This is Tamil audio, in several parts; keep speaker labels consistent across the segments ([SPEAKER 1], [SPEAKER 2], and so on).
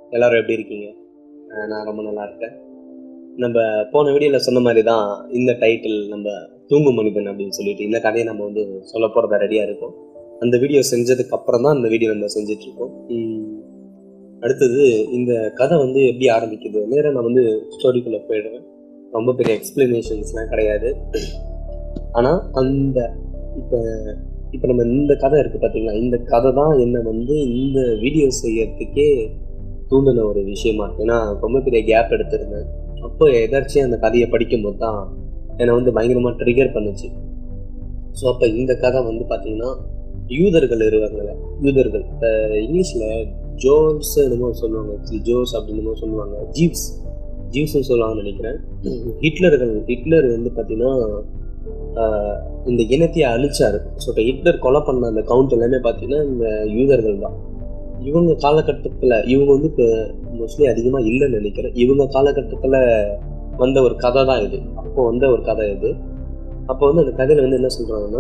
[SPEAKER 1] எல்லாரும் எப்படி இருக்கீங்க அஹ் நான் ரொம்ப நல்லா இருக்கேன் நம்ம போன வீடியோவில் சொன்ன மாதிரி தான் இந்த டைட்டில் நம்ம தூங்கும் மனிதன் அப்படின்னு சொல்லிட்டு இந்த கதையை நம்ம வந்து சொல்ல போகிறதா ரெடியாக இருக்கோம் அந்த வீடியோ செஞ்சதுக்கு அப்புறம் தான் இந்த வீடியோ நம்ம செஞ்சுட்டு இருக்கோம் உம் அடுத்தது இந்த கதை வந்து எப்படி ஆரம்பிக்குது நேரம் நான் வந்து ஸ்டோரிக்குள்ளே போயிடுவேன் ரொம்ப பெரிய எக்ஸ்பிளனேஷன்ஸ்லாம் கிடையாது ஆனால் அந்த இப்போ இப்போ நம்ம இந்த கதை இருக்குது பார்த்தீங்களா இந்த கதை தான் என்னை வந்து இந்த வீடியோ செய்யறதுக்கே தூண்டின ஒரு விஷயமா இருக்கு ஏன்னா ரொம்ப பெரிய கேப் எடுத்திருந்தேன் அப்போ எதாச்சும் அந்த கதையை படிக்கும்போது தான் என்னை வந்து பயங்கரமாக ட்ரிகர் பண்ணுச்சு ஸோ அப்போ இந்த கதை வந்து பார்த்தீங்கன்னா யூதர்கள் இருவாங்கல்ல யூதர்கள் இங்கிலீஷில் ஜோஸ் என்னமோ சொல்லுவாங்க ஆக்சுவலி ஜோஸ் அப்படின்னு சொல்லுவாங்க ஜீவ்ஸ் ஜீவ்ஸ்னு சொல்லுவாங்கன்னு நினைக்கிறேன் ஹிட்லர்கள் ஹிட்லர் வந்து பார்த்தீங்கன்னா ஆஹ் இந்த இனத்தையே அழிச்சாரு ஸோ இப்போ ஹிட்லர் கொலை பண்ண அந்த கவுண்ட் எல்லாமே பார்த்தீங்கன்னா இந்த யூதர்கள் தான் இவங்க காலகட்டத்தில் இவங்க வந்து இப்போ மோஸ்ட்லி அதிகமாக இல்லைன்னு நினைக்கிறேன் இவங்க காலகட்டத்தில் வந்த ஒரு கதை தான் இது அப்போ வந்த ஒரு கதை இது அப்போ வந்து அந்த கதையில் வந்து என்ன சொல்கிறாங்கன்னா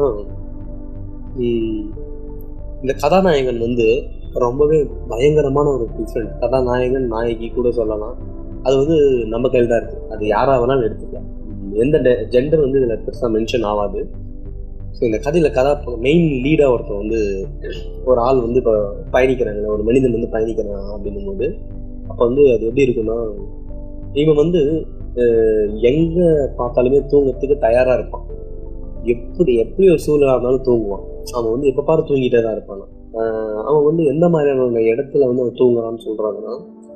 [SPEAKER 1] இந்த கதாநாயகன் வந்து ரொம்பவே பயங்கரமான ஒரு டிஃப்ரெண்ட் கதாநாயகன் நாயகி கூட சொல்லலாம் அது வந்து நம்ம கையில் தான் இருக்குது அது யாராக வேணாலும் எடுத்துக்கலாம் உம் எந்த ஜெண்டர் வந்து இதில் பெருசாக மென்ஷன் ஆகாது ஸோ இந்த கதையில் கதா மெயின் லீடாக ஒருத்தன் வந்து ஒரு ஆள் வந்து இப்போ பயணிக்கிறாங்க ஒரு மனிதன் வந்து பயணிக்கிறான் அப்படின்னும் போது அப்போ வந்து அது எப்படி இருக்குன்னா இவன் வந்து அஹ், எங்க பார்த்தாலுமே தூங்கறதுக்கு தயாரா இருப்பான் எப்படி எப்படி ஒரு சூழ்நிலை இருந்தாலும் தூங்குவான் அவன் வந்து எப்ப பாரு தூங்கிட்டே தான் இருப்பான் ஆஹ் அவன் வந்து எந்த மாதிரியான இடத்துல வந்து அவன் தூங்குறான்னு சொல்றாங்கன்னா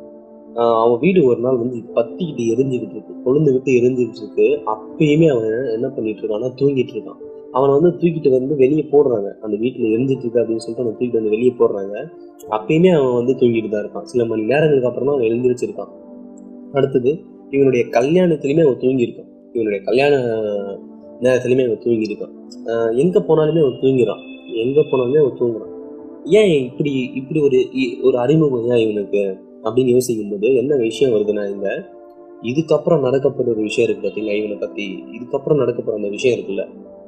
[SPEAKER 1] ஆஹ் அவன் வீடு ஒரு நாள் வந்து பத்திக்கிட்டு எரிஞ்சுக்கிட்டு இருக்கு கொழுந்துகிட்டு எரிஞ்சுக்கிட்டு இருக்கு அப்பயுமே அவன் என்ன பண்ணிட்டு இருக்கான்னா தூங்கிட்டு இருக்கான் அவனை வந்து தூக்கிட்டு வந்து வெளியே போடுறாங்க அந்த வீட்டுல எரிஞ்சிட்டு இருக்கு அப்படின்னு சொல்லிட்டு அவனை தூக்கிட்டு வந்து வெளியே போடுறாங்க அப்பயுமே அவன் வந்து தூங்கிட்டு தான் இருக்கான் சில மணி நேரங்களுக்கு அப்புறம் தான் அவன் எழுந்திரிச்சிருக்கான் அடுத்தது இவனுடைய கல்யாணத்துலயுமே அவன் தூங்கியிருக்கான் இவனுடைய கல்யாண நேரத்துலயுமே அவன் தூங்கியிருக்கான் ஆஹ் எங்க போனாலுமே அவன் தூங்கிறான் எங்க போனாலுமே அவன் தூங்குறான் ஏன் இப்படி இப்படி ஒரு இ- ஒரு அறிமுகம் ஏன் இவனுக்கு அப்படின்னு யோசிக்கும் போது என்ன விஷயம் வருதுன்னா இந்த இதுக்கப்புறம் நடக்கப்படுற ஒரு விஷயம் இருக்கு பார்த்தீங்களா இவனை பத்தி இதுக்கப்புறம் நடக்கப்படுற அந்த விஷயம் இருக்குல்ல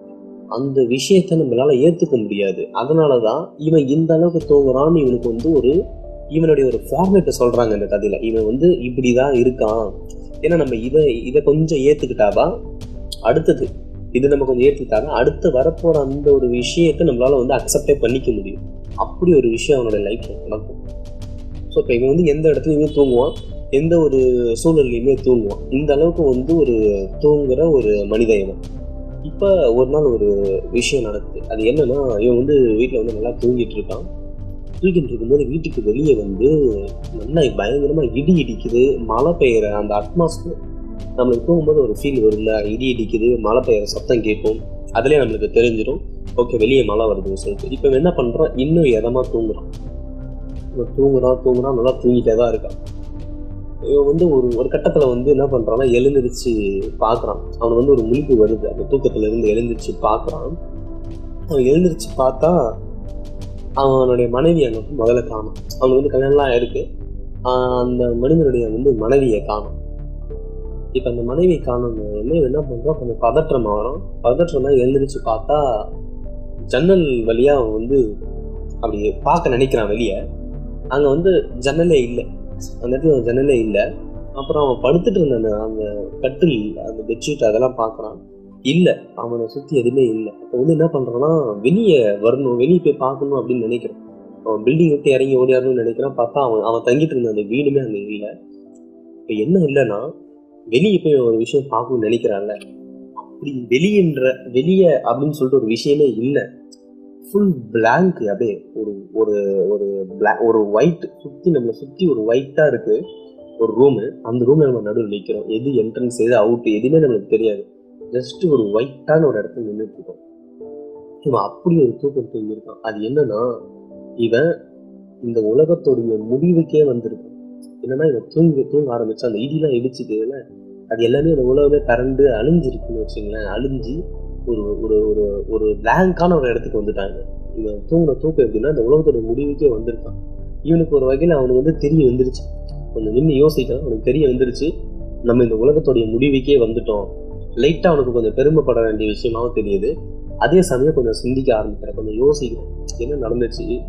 [SPEAKER 1] அந்த விஷயத்த நம்மளால ஏத்துக்க முடியாது அதனாலதான் இவன் இந்த அளவுக்கு தூங்குறான்னு இவனுக்கு வந்து ஒரு இவனுடைய ஒரு ஃபார்மேட்டை சொல்றாங்க இந்த கதையில இவன் வந்து இப்படிதான் இருக்கான் ஏன்னா நம்ம இதை இதை கொஞ்சம் ஏத்துக்கிட்டாதான் அடுத்தது இது நம்ம கொஞ்சம் ஏத்துக்கிட்டாதான் அடுத்து வரப்போற அந்த ஒரு விஷயத்தை நம்மளால வந்து அக்செப்டே பண்ணிக்க முடியும் அப்படி ஒரு விஷயம் அவனோட லைஃப்ல நடக்கும் ஸோ இப்போ இவன் வந்து எந்த இடத்துலையுமே தூங்குவான் எந்த ஒரு சூழல்லையுமே தூங்குவான் இந்த அளவுக்கு வந்து ஒரு தூங்குற ஒரு மனித இவன் இப்போ ஒரு நாள் ஒரு விஷயம் நடக்குது அது என்னன்னா இவன் வந்து வீட்டில் வந்து நல்லா தூங்கிட்டு இருக்கான் தூங்கிட்டு இருக்கும்போது வீட்டுக்கு வெளியே வந்து நல்லா பயங்கரமா இடி இடிக்குது மழை பெய்யுற அந்த அட்மாஸ்பியர் நம்மளுக்கு தூங்கும்போது ஒரு ஃபீல் வரும்ல இடி இடிக்குது மழை பெய்யுற சத்தம் கேட்கும் அதுலயே நம்மளுக்கு தெரிஞ்சிடும் ஓகே வெளியே மழை வருதுன்னு சொல்லிட்டு இப்போ இவன் என்ன பண்றான் இன்னும் இதமா தூங்குறான் இவன் தூங்குறான் தூங்குறான் நல்லா தூங்கிட்டே தான் இருக்கான் இவன் வந்து ஒரு ஒரு கட்டத்துல வந்து என்ன பண்றான்னா எழுந்திருச்சு பார்க்கறான் அவனுக்கு வந்து ஒரு முழிப்பு வருது அந்த தூக்கத்துல இருந்து எழுந்திருச்சு பார்க்கறான் அவன் எழுந்திருச்சு பார்த்தா அவனுடைய மனைவி அங்க வந்து முதல்ல காணும் அவனுக்கு வந்து கல்யாணம்லாம் ஆயிருக்கு ஆஹ் அந்த மனிதனுடைய வந்து மனைவியை காணும் இப்ப அந்த மனைவி காணும் வந்து என்ன பண்றான் கொஞ்சம் பதற்றமா வரும் பதற்றமா எழுந்திருச்சு பார்த்தா ஜன்னல் வழியா அவன் வந்து அப்படி பார்க்க நினைக்கிறான் வெளியே அங்க வந்து ஜன்னலே இல்லை அந்த இடத்துல ஒரு ஜன்னலே இல்லை அப்புறம் அவன் படுத்துட்டு இருந்த அந்த அந்த கட்டில் அந்த பெட்ஷீட் அதெல்லாம் பார்க்கறான் இல்ல அவனை சுத்தி எதுவுமே இல்லை அப்போ வந்து என்ன பண்றான்னா வெளியே வரணும் வெளியே போய் பார்க்கணும் அப்படின்னு நினைக்கிறான் அவன் பில்டிங் விட்டு இறங்கி ஓடியாரணும்னு நினைக்கிறான் பார்த்தா அவன் அவன் தங்கிட்டு இருந்த அந்த வீடுமே அங்க இல்லை இப்போ என்ன இல்லைன்னா வெளியே போய் ஒரு விஷயம் பார்க்கணும்னு நினைக்கிறான்ல அப்படி வெளியன்ற வெளியே அப்படின்னு சொல்லிட்டு ஒரு விஷயமே இல்லை ஃபுல் blank அப்படியே ஒரு ஒரு ஒரு bla- ஒரு ஒயிட் சுத்தி நம்மளை சுத்தி ஒரு ஒயிட்டா இருக்கு ஒரு ரூமு அந்த ரூம்ல நம்ம நடுவில் நிற்கிறோம் எது என்ட்ரன்ஸ் எது அவுட் எதுவுமே நம்மளுக்கு தெரியாது ஜஸ்ட் ஒரு ஒயிட்டான ஒரு இடத்துல நின்றுட்டு இருக்கோம் இவன் அப்படி ஒரு தூக்கம் தூங்கியிருக்கான் அது என்னன்னா இவன் இந்த உலகத்துடைய முடிவுக்கே வந்திருக்கான் என்னன்னா இவன் தூங்கி தூங்க ஆரம்பிச்சு அந்த இடிலாம் இடிச்சுதுல அது எல்லாமே இந்த உலகமே கரண்டு அழிஞ்சிருக்குன்னு வச்சுங்களேன் அழிஞ்சு ஒரு ஒரு ஒரு ஒரு பிளாங்கான ஒரு இடத்துக்கு வந்துட்டாங்க இவன் தூங்கின தூக்கம் எப்படின்னா இந்த உலகத்தோட முடிவுக்கே வந்திருக்கான் இவனுக்கு ஒரு வகையில் அவனுக்கு வந்து தெரிய வந்துருச்சு கொஞ்சம் நின்று யோசிக்கலாம் அவனுக்கு தெரிய வந்துருச்சு நம்ம இந்த உலகத்துடைய முடிவுக்கே வந்துட்டோம் லைட்டா அவனுக்கு கொஞ்சம் பெருமைப்பட வேண்டிய விஷயமாவும் தெரியுது அதே சமயம் கொஞ்சம் சிந்திக்க ஆரம்பிக்கிறேன் கொஞ்சம் யோசிக்கிறேன் என்ன நடந்துச்சு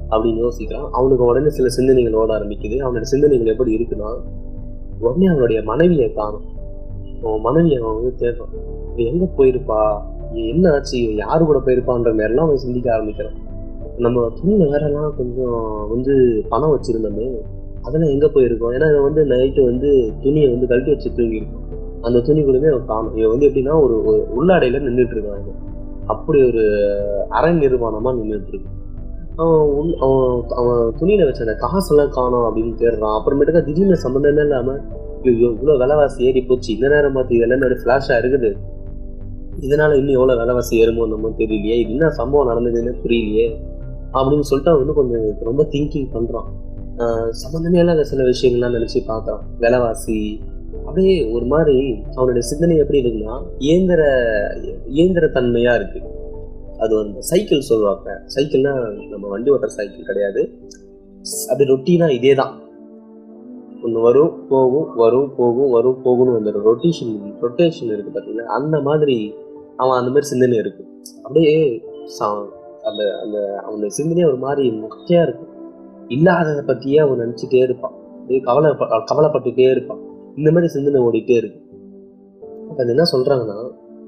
[SPEAKER 1] அப்படின்னு யோசிக்கிறான் அவனுக்கு உடனே சில சிந்தனைகள் ஓட ஆரம்பிக்குது அவனோட சிந்தனைகள் எப்படி இருக்குன்னா உடனே அவனுடைய மனைவியை காணும் அவன் மனைவியை அவன் வந்து தேடுறான் இவ எங்க போயிருப்பா இவ என்ன ஆச்சு இவ யாரு கூட போயிருப்பான்ற மாதிரிலாம் அவன் சிந்திக்க ஆரம்பிக்கிறான் நம்ம துணியில வேறெல்லாம் கொஞ்சம் வந்து பணம் வச்சிருந்தோமே அதெல்லாம் எங்க போயிருக்கோம் ஏன்னா இவன் வந்து நைட்டு வந்து துணியை வந்து கழட்டி வச்சு தூங்கியிருக்கான் அந்த துணி கூடவே அவன் காணும் இவன் வந்து எப்படின்னா ஒரு ஒரு உள்ளாடையில நின்றுட்டு இருக்கான் இவன். அப்படி ஒரு அரை நிர்வாணமா நின்றுட்டு இருக்கு அவன் உள்- அவன் அவன் துணியில வச்ச அந்த காசெல்லாம் காணோம் அப்படின்னு தேடுறான் அப்புறமேட்டுக்கா திடீர்னு சம்மந்தமே இல்லாம ஐயோ இவ்வளவு விலைவாசி ஏறி போச்சு இந்த நேரம் பார்த்து இதெல்லாம் ஃபிளாஷா இருக்குது இதனால இன்னும் எவ்வளவு விலைவாசி ஏறுமோ நம்ம தெரியலையே இது என்ன சம்பவம் நடந்ததுன்னு புரியலையே அப்படின்னு சொல்லிட்டு அவன் வந்து கொஞ்சம் ரொம்ப திங்கிங் பண்றான் ஆஹ் சம்பந்தமே இல்லாத சில விஷயங்கள்லாம் நினைச்சு பார்க்கறான் விலைவாசி அப்படியே ஒரு மாதிரி அவனுடைய சிந்தனை எப்படி இருக்குன்னா இயந்திர இயந்திர தன்மையா இருக்கு அது வந்து சைக்கிள் சொல்லுவாங்க சைக்கிள்னா நம்ம வண்டி ஓட்டுற சைக்கிள் கிடையாது அது ரொட்டீனா இதே தான் ஒன்று வரும் போகும் வரும் போகும் வரும் போகும்னு அந்த ரொட்டேஷன் ரொட்டேஷன் இருக்கு பார்த்தீங்கன்னா அந்த மாதிரி அவன் அந்த மாதிரி சிந்தனை இருக்கு அப்படியே சா- அந்த அந்த அவனுடைய சிந்தனையே ஒரு மாதிரி மொக்கையா இருக்கும் இல்லாததை பத்தியே அவன் நினைச்சிட்டே இருப்பான் அப்படியே கவலை கவலைப்பட்டுட்டே இருப்பான் இந்த மாதிரி சிந்தனை ஓடிட்டே இருக்கு அப்ப அது என்ன சொல்றாங்கன்னா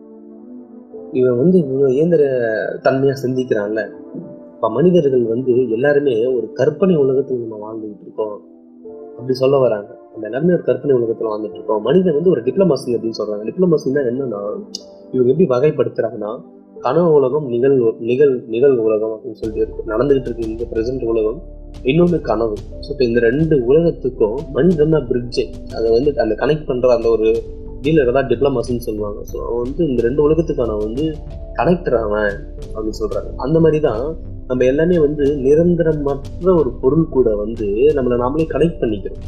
[SPEAKER 1] இவன் வந்து இவன் இயந்திர தன்மையா சிந்திக்கிறான்ல இப்ப மனிதர்கள் வந்து எல்லாருமே ஒரு கற்பனை உலகத்துல நம்ம வாழ்ந்துகிட்டு இருக்கோம் அப்படி சொல்ல வராங்க அந்த எல்லாருமே ஒரு கற்பனை உலகத்துல வாழ்ந்துட்டு இருக்கோம் மனிதன் வந்து ஒரு டிப்ளமசி அப்படின்னு சொல்றாங்க டிப்ளமசின்னா என்னன்னா இவங்க எப்படி வகைப்படுத்துறாங்கன்னா கனவு உலகம் நிகழ் நிகழ் நிகழ் உலகம் அப்படின்னு சொல்லிட்டு இருக்கு நடந்துகிட்டு இருக்கு இந்த பிரசன்ட் உலகம் இன்னொன்று கனவு ஸோ இப்போ இந்த ரெண்டு உலகத்துக்கும் மனிதன் தான் பிரிட்ஜு அதை வந்து அந்த கனெக்ட் பண்ற அந்த ஒரு டீலர் தான் டிப்ளமஸ்ன்னு சொல்லுவாங்க ஸோ அவன் வந்து இந்த ரெண்டு உலகத்துக்கான வந்து கனெக்டர் அவன் அப்படின்னு சொல்றாங்க அந்த மாதிரி தான் நம்ம எல்லாமே வந்து நிரந்தரமற்ற ஒரு பொருள் கூட வந்து நம்மளை நாமளே கனெக்ட் பண்ணிக்கிறோம்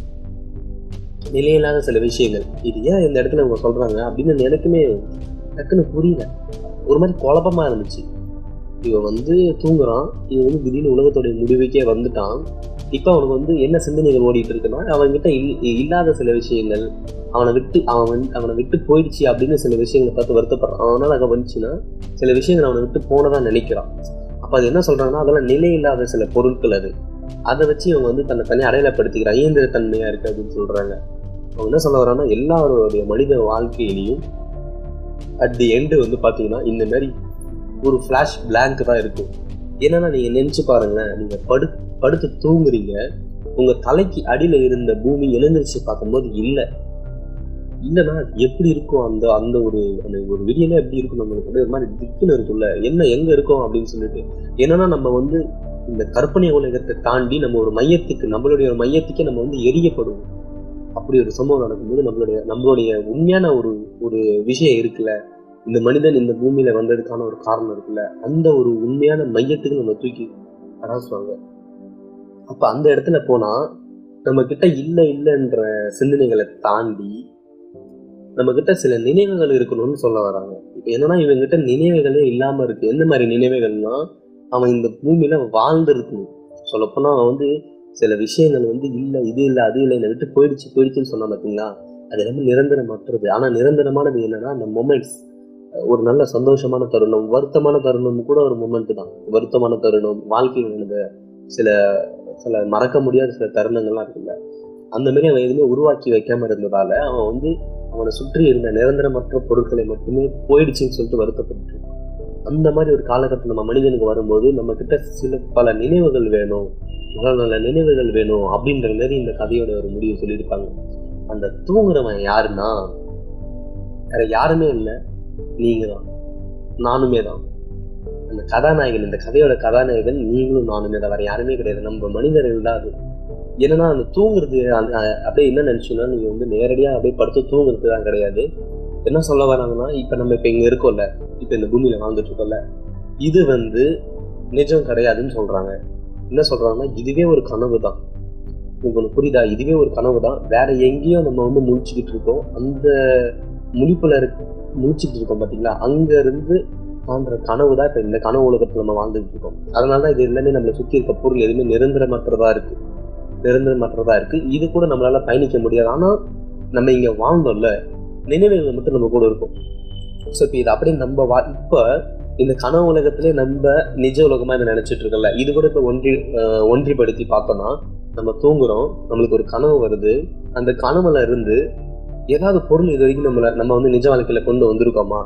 [SPEAKER 1] நிலையில்லாத சில விஷயங்கள் இது ஏன் இந்த இடத்துல அவங்க சொல்றாங்க அப்படின்னு எனக்குமே டக்குன்னு புரியல ஒரு மாதிரி குழப்பமா இருந்துச்சு இவன் வந்து தூங்குறான் இவன் வந்து திடீர்னு உலகத்தோடைய முடிவுக்கே வந்துட்டான் இப்ப அவனுக்கு வந்து என்ன சிந்தனைகள் ஓடிட்டு இருக்குன்னா அவன்கிட்ட இல்- இல்லாத சில விஷயங்கள் அவனை விட்டு அவன் வந்து அவனை விட்டு போயிடுச்சு அப்படின்னு சில விஷயங்களை பார்த்து வருத்தப்படுறான் அவனால அங்க வந்துச்சுன்னா சில விஷயங்கள் அவனை விட்டு போனதா நினைக்கிறான் அப்ப அது என்ன சொல்றாங்கன்னா அதெல்லாம் நிலை இல்லாத சில பொருட்கள் அது அதை வச்சு இவங்க வந்து தன்னை தனி அடையாளப்படுத்திக்கிறான் இயந்திர தன்மையா இருக்கு அப்படின்னு சொல்றாங்க அவங்க என்ன சொல்ல வரான்னா எல்லாருடைய மனித வாழ்க்கையிலையும் அட் தி எண்டு வந்து பாத்தீங்கன்னா இந்த மாதிரி ஒரு ஃபிளாஷ் blank தான் இருக்கும் என்னன்னா நீங்க நினைச்சு பாருங்களேன் நீங்க படு படுத்து தூங்குறீங்க உங்க தலைக்கு அடியில இருந்த பூமி எழுந்திருச்சு பார்க்கும்போது இல்ல இல்லைன்னா அது எப்படி இருக்கும் அந்த அந்த ஒரு அந்த ஒரு விடியலே எப்படி இருக்கும் நம்மளுக்கு அப்படியே ஒரு மாதிரி திக்குன்னு இருக்கும்ல என்ன எங்க இருக்கோம் அப்படின்னு சொல்லிட்டு என்னன்னா நம்ம வந்து இந்த கற்பனை உலகத்தை தாண்டி நம்ம ஒரு மையத்துக்கு நம்மளுடைய ஒரு மையத்துக்கே நம்ம வந்து எரியப்படுவோம் அப்படி ஒரு சம்பவம் நடக்கும்போது நம்மளுடைய நம்மளுடைய உண்மையான ஒரு ஒரு விஷயம் இருக்குல்ல இந்த மனிதன் இந்த பூமியில வந்ததுக்கான ஒரு காரணம் இருக்குல்ல அந்த ஒரு உண்மையான மையத்துக்கு நம்ம தூக்கி அடாசுவாங்க அப்ப அந்த இடத்துல போனா நம்ம கிட்ட இல்ல இல்லைன்ற சிந்தனைகளை தாண்டி நம்ம கிட்ட சில நினைவுகள் இருக்கணும்னு சொல்ல வராங்க இப்ப என்னன்னா இவங்க கிட்ட நினைவுகளே இல்லாம இருக்கு எந்த மாதிரி நினைவுகள்னா அவன் இந்த பூமியில வாழ்ந்து இருக்கணும் சொல்லப்போனா அவன் வந்து சில விஷயங்கள் வந்து இல்ல இது இல்ல அது இல்லை என்னை விட்டு போயிடுச்சு போயிடுச்சுன்னு சொன்னா பாத்தீங்களா அது எல்லாமே நிரந்தரமற்றது ஆனா நிரந்தரமானது என்னன்னா அந்த மொமெண்ட்ஸ் ஒரு நல்ல சந்தோஷமான தருணம் வருத்தமான தருணம் கூட ஒரு மொமெண்ட் தான் வருத்தமான தருணம் வாழ்க்கையில் நடந்த சில சில மறக்க முடியாத சில தருணங்கள்லாம் இருக்குல்ல அந்த மாதிரி அவன் எதுவுமே உருவாக்கி வைக்காம இருந்ததால அவன் வந்து அவனை சுற்றி இருந்த நிரந்தரமற்ற பொருட்களை மட்டுமே போயிடுச்சுன்னு சொல்லிட்டு வருத்தப்பட்டு அந்த மாதிரி ஒரு காலகட்டம் நம்ம மனிதனுக்கு வரும்போது நம்ம கிட்ட சில பல நினைவுகள் வேணும் நல்ல நல்ல நினைவுகள் வேணும் அப்படின்ற மாதிரி இந்த கதையோட ஒரு முடிவு சொல்லியிருப்பாங்க அந்த தூங்குறவன் யாருன்னா வேற யாருமே இல்லை நீங்க தான் நானுமே தான் அந்த கதாநாயகன் இந்த கதையோட கதாநாயகன் நீங்களும் நானுமே தான் வேற யாருமே கிடையாது நம்ம மனிதர்கள் தான் அது என்னன்னா அந்த தூங்குறது அந்த அப்படியே என்ன நினைச்சோம்னா நீங்க வந்து நேரடியா அப்படியே படுத்து தூங்குறது தான் கிடையாது என்ன சொல்ல வராங்கன்னா இப்ப நம்ம இப்ப இங்க இருக்கோம்ல இப்ப இந்த பூமியில வாழ்ந்துட்டு இருக்கோம்ல இது வந்து நிஜம் கிடையாதுன்னு சொல்றாங்க என்ன சொல்றாங்கன்னா இதுவே ஒரு கனவு தான் உங்களுக்கு புரியுதா இதுவே ஒரு கனவு தான் வேற எங்கேயோ நம்ம வந்து முழிச்சுக்கிட்டு இருக்கோம் அந்த முழிப்புல இருக்கு முழிச்சுட்டு இருக்கோம் பாத்தீங்களா அங்க இருந்து காண்ற கனவு தான் இப்ப இந்த கனவு உலகத்துல நம்ம வாழ்ந்துட்டு இருக்கோம் அதனாலதான் இது எல்லாமே நம்மளை சுத்தி இருக்க பொருள் எதுவுமே நிரந்தரமற்றதா இருக்கு நிரந்தரமற்றதா இருக்கு இது கூட நம்மளால பயணிக்க முடியாது ஆனா நம்ம இங்க வாழ்ந்தோம்ல நினைவுகள் மட்டும் நம்ம கூட இருக்கும் ஸோ இப்போ இது அப்படியே நம்ம வா இப்போ இந்த கனவு உலகத்திலே நம்ம நிஜ உலகமா இதை நினைச்சிட்டு இருக்கல இது கூட இப்ப ஒன்றி அஹ் ஒன்றிப்படுத்தி பார்த்தோம்னா நம்ம தூங்குறோம் நம்மளுக்கு ஒரு கனவு வருது அந்த கனவுல இருந்து ஏதாவது பொருள் இது வரைக்கும் நம்மள நம்ம வந்து நிஜ வாழ்க்கையில கொண்டு வந்திருக்கோமா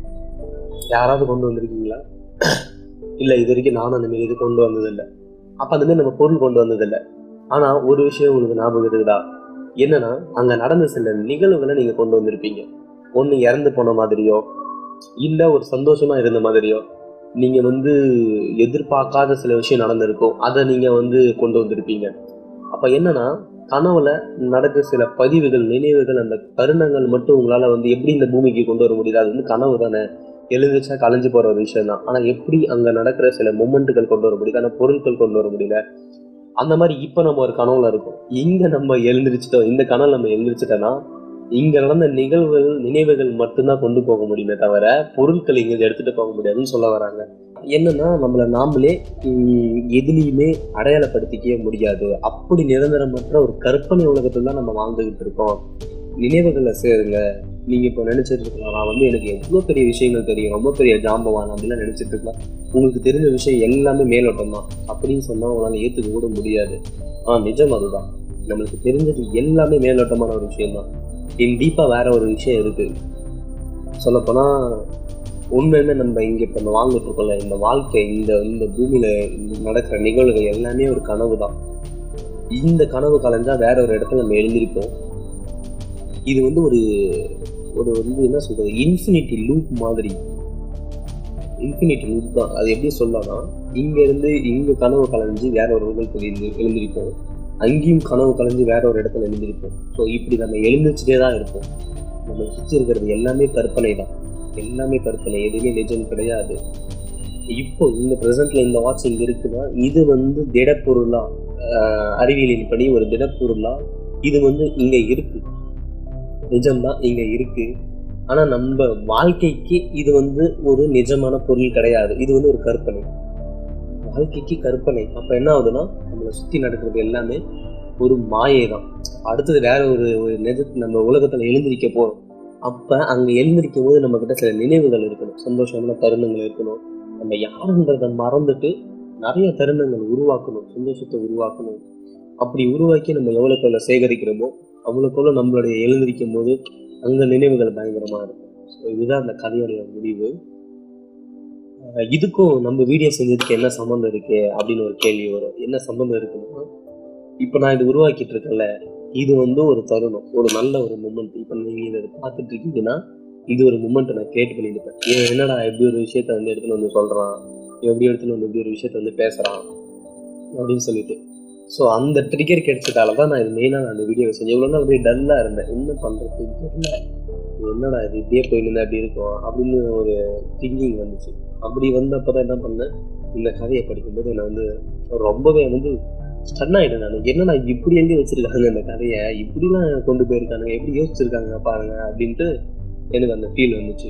[SPEAKER 1] யாராவது கொண்டு வந்திருக்கீங்களா இல்ல இது வரைக்கும் நானும் அந்த மாதிரி இது கொண்டு வந்ததில்லை அப்ப அந்த மாதிரி நம்ம பொருள் கொண்டு வந்ததில்லை ஆனா ஒரு விஷயம் உங்களுக்கு ஞாபகம் இருக்குதா என்னன்னா அங்க நடந்த சில நிகழ்வுகளை நீங்க கொண்டு வந்திருப்பீங்க ஒண்ணு இறந்து போன மாதிரியோ இல்ல ஒரு சந்தோஷமா இருந்த மாதிரியோ நீங்க வந்து எதிர்பார்க்காத சில விஷயம் நடந்திருக்கும் அதை நீங்க வந்து கொண்டு வந்திருப்பீங்க அப்ப என்னன்னா கனவுல நடக்கிற சில பதிவுகள் நினைவுகள் அந்த தருணங்கள் மட்டும் உங்களால வந்து எப்படி இந்த பூமிக்கு கொண்டு வர முடியுது அது வந்து கனவு தானே எழுந்துச்சா கலைஞ்சு போற ஒரு விஷயம் தான் ஆனா எப்படி அங்க நடக்கிற சில மொமெண்ட்டுகள் கொண்டு வர முடியுது ஆனா பொருட்கள் கொண்டு வர முடியல அந்த மாதிரி இப்ப நம்ம ஒரு கனவுல இருக்கோம் இங்க நம்ம எழுந்திரிச்சிட்டோம் இந்த கனவு நம்ம எழுந்திரிச்சிட்டோம்னா இங்க நடந்த நிகழ்வுகள் நினைவுகள் மட்டும்தான் கொண்டு போக முடியுமே தவிர பொருட்கள் இங்க எடுத்துட்டு போக முடியாதுன்னு சொல்ல வராங்க என்னன்னா நம்மள நாமளே உம், எதுலயுமே அடையாளப்படுத்திக்கவே முடியாது அப்படி நிரந்தரமற்ற ஒரு கற்பனை உலகத்துல தான் நம்ம வாழ்ந்துகிட்டு இருக்கோம் நினைவுகளை சேருங்க நீங்க இப்போ நினைச்சிட்டு இருக்கலாம் நான் வந்து எனக்கு எவ்வளவு பெரிய விஷயங்கள் தெரியும் ரொம்ப பெரிய ஜாம்பவான் அப்படிலாம் நினைச்சிட்டு இருக்கலாம் உங்களுக்கு தெரிஞ்ச விஷயம் எல்லாமே மேலோட்டம் தான் அப்படின்னு சொன்னா உங்களால ஏத்துக்க கூட முடியாது ஆ நிஜம் அதுதான் நம்மளுக்கு தெரிஞ்சது எல்லாமே மேலோட்டமான ஒரு விஷயம் தான் இன் டீப்பா வேற ஒரு விஷயம் இருக்கு சொல்லப்போனா உண்மையுமே நம்ம இங்க இப்ப நம்ம வாழ்ந்துட்டு இருக்கோம்ல இந்த வாழ்க்கை இந்த இந்த பூமியில நடக்கிற நிகழ்வுகள் எல்லாமே ஒரு கனவு தான் இந்த கனவு கலைஞ்சா வேற ஒரு இடத்துல நம்ம எழுந்திருப்போம் இது வந்து ஒரு ஒரு வந்து என்ன சொல்றது இன்ஃபினிட்டி லூப் மாதிரி இன்ஃபினிட்டி லூப் தான் அது எப்படி சொல்லலாம்னா இங்க இருந்து இங்க கனவு கலைஞ்சு வேற ஒரு உலகத்துல எழுந்து எழுந்திருப்போம் அங்கேயும் கனவு கலைஞ்சு வேற ஒரு இடத்துல எழுந்திருப்போம் ஸோ இப்படி நம்ம எழுந்திரிச்சுட்டே தான் இருப்போம் நம்ம சுற்றி இருக்கிறது எல்லாமே கற்பனை தான் எல்லாமே கற்பனை எதுவுமே நிஜம் கிடையாது இப்போ இந்த ப்ரெசென்ட்ல இந்த வாட்ச் இங்க இருக்குன்னா இது வந்து திடப்பொருளா ஆஹ் அறிவியலின் படி ஒரு திடப்பொருளா இது வந்து இங்க இருக்கு நிஜம்தான் இங்க இருக்கு ஆனா நம்ம வாழ்க்கைக்கு இது வந்து ஒரு நிஜமான பொருள் கிடையாது இது வந்து ஒரு கற்பனை வாழ்க்கைக்கு கற்பனை அப்ப என்ன ஆகுதுன்னா நம்மளை சுத்தி நடக்கிறது எல்லாமே ஒரு மாயை தான் அடுத்தது வேற ஒரு ஒரு நிஜ நம்ம உலகத்துல எழுந்திருக்க போறோம் அப்ப அங்க எழுந்திருக்கும் போது நம்ம கிட்ட சில நினைவுகள் இருக்கணும் சந்தோஷமான தருணங்கள் இருக்கணும் நம்ம யாருன்றதை மறந்துட்டு நிறைய தருணங்கள் உருவாக்கணும் சந்தோஷத்தை உருவாக்கணும் அப்படி உருவாக்கி நம்ம எவ்வளோக்கு எவ்வளோ சேகரிக்கிறோமோ அவ்வளோக்கு நம்மளுடைய எழுந்திருக்கும் போது அங்க நினைவுகள் பயங்கரமா இருக்கும் ஸோ இதுதான் அந்த கதையோடைய முடிவு அஹ் இதுக்கும் நம்ம வீடியோ செஞ்சதுக்கு என்ன சம்மந்தம் இருக்கு அப்படின்னு ஒரு கேள்வி வரும் என்ன சம்மந்தம் இருக்குன்னா இப்போ நான் இது உருவாக்கிட்டு இருக்கேன்ல இது வந்து ஒரு தருணம் ஒரு நல்ல ஒரு மூமெண்ட் இப்போ நீங்க இதை பார்த்துட்டு இருக்கீங்கன்னா இது ஒரு மூமெண்ட் நான் கிரியேட் பண்ணியிருப்பேன் இவன் என்னடா எப்படி ஒரு விஷயத்த வந்து எடுத்துன்னு வந்து சொல்றான் இவன் எப்படி எடுத்துன்னு வந்து எப்படி ஒரு விஷயத்த வந்து பேசுறான் அப்படின்னு சொல்லிட்டு ஸோ அந்த ட்ரிகர் கிடைச்சதால தான் நான் இது மெயினாக நான் அந்த வீடியோ செஞ்சேன் இவ்வளோ நாள் அப்படியே டல்லாக இருந்தேன் என்ன பண்ணுறது தெரியல இது என்னடா இது இப்படியே போயிருந்தா அப்படி இருக்கும் அப்படின்னு ஒரு திங்கிங் வந்துச்சு அப்படி வந்தப்போ தான் என்ன பண்ணேன் இந்த கதையை படிக்கும்போது என்னை வந்து ரொம்பவே வந்து ஸ்டன் ஆயிட்டேன் நான் என்னடா இப்படி எழுதி வச்சிருக்காங்க இந்த கதையை இப்படிலாம் கொண்டு போயிருக்காங்க எப்படி யோசிச்சிருக்காங்க பாருங்க அப்படின்ட்டு எனக்கு அந்த ஃபீல் வந்துச்சு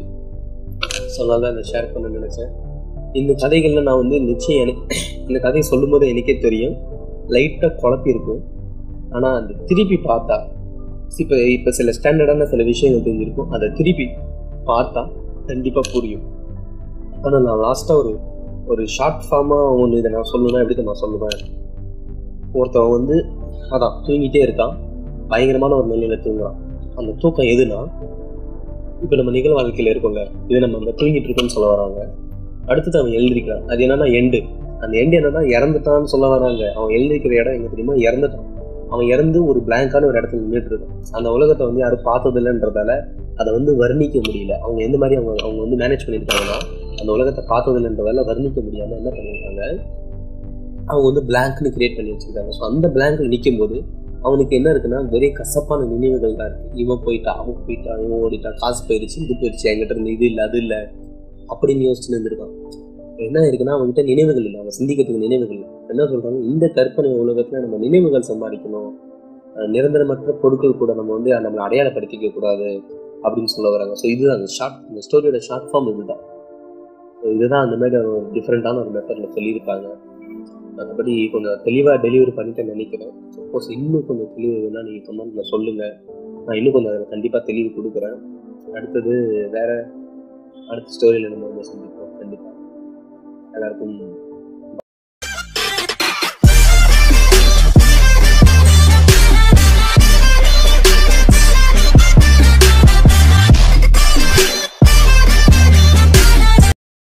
[SPEAKER 1] ஸோ அதனால தான் இதை ஷேர் பண்ண நினைச்சேன் இந்த கதைகள்ல நான் வந்து நிச்சயம் எனக்கு இந்த கதையை சொல்லும்போது எனக்கே தெரியும் லைட்டாக குழப்பி இருக்கும் ஆனால் அந்த திருப்பி பார்த்தா இப்போ இப்போ சில ஸ்டாண்டர்டான சில விஷயங்கள் தெரிஞ்சிருக்கும் அதை திருப்பி பார்த்தா கண்டிப்பாக புரியும் ஆனால் நான் லாஸ்ட்டாக ஒரு ஒரு ஷார்ட் ஃபார்மாக ஒன்று இதை நான் சொல்லணும்னா எப்படி நான் சொல்லுவேன் ஒருத்தவன் வந்து அதான் தூங்கிட்டே இருக்கான் பயங்கரமான ஒரு நிலையில தூங்குறான் அந்த தூக்கம் எதுனா இப்போ நம்ம நிகழ் வாழ்க்கையில் இருக்கோம்ல இது நம்ம நம்ம தூங்கிட்டு இருக்கோம்னு சொல்ல வராங்க அடுத்தது அவன் எழுந்திருக்கிறான் அது என்னன்னா எண்டு அந்த எண்டு என்னன்னா இறந்துட்டான்னு சொல்ல வராங்க அவன் எழுந்திருக்கிற இடம் எங்க தெரியுமா இறந்துட்டான் அவன் இறந்து ஒரு பிளாங்கான ஒரு இடத்துல நின்றுட்டு இருக்கான் அந்த உலகத்தை வந்து யாரும் பார்த்தது இல்லைன்றதால அதை வந்து வர்ணிக்க முடியல அவங்க எந்த மாதிரி அவங்க அவங்க வந்து மேனேஜ் பண்ணியிருக்காங்கன்னா அந்த உலகத்தை பார்த்தது இல்லைன்றதால வர்ணிக்க முடியாம என்ன பண்ணியிருக்காங்க அவங்க வந்து பிளாங்க்னு கிரியேட் பண்ணி வச்சிருக்காங்க ஸோ அந்த பிளாங்க்ல நிற்கும் போது அவனுக்கு என்ன இருக்குன்னா ஒரே கசப்பான நினைவுகள் தான் இருக்கு இவன் போயிட்டான் அவன் போயிட்டான் இவன் ஓடிட்டான் காசு போயிடுச்சு இது போயிடுச்சு என்கிட்ட இருந்து இது இல்லை அது இல்லை அப்படின்னு யோசிச்சுட்டு இருந்திருக்கான் என்ன இருக்குன்னா அவன்கிட்ட நினைவுகள் இல்லை அவன் சிந்திக்கிறதுக்கு நினைவுகள் இல்லை என்ன சொல்றாங்க இந்த கற்பனை உலகத்துல நம்ம நினைவுகள் சம்பாதிக்கணும் அஹ் நிரந்தரமற்ற பொருட்கள் கூட நம்ம வந்து நம்மளை அடையாளப்படுத்திக்க கூடாது அப்படின்னு சொல்ல வராங்க ஸோ இதுதான் அந்த ஷார்ட் இந்த ஸ்டோரியோட ஷார்ட் ஃபார்ம் இதுதான் ஸோ இதுதான் அந்த மாதிரி ஒரு டிஃப்ரெண்டான ஒரு மெத்தட்ல சொல்லியிருக்காங்க மற்றபடி கொஞ்சம் தெளிவாக டெலிவரி பண்ணிட்டு நினைக்கிறேன் சப்போஸ் இன்னும் கொஞ்சம் தெளிவு வேணா நீங்கள் கமெண்ட்ல சொல்லுங்க நான் இன்னும் கொஞ்சம் அதில் கண்டிப்பாக தெளிவு கொடுக்குறேன் அடுத்தது வேற அடுத்த ஸ்டோரியில் நம்ம வந்து சந்திப்போம் கண்டிப்பாக எல்லாருக்கும்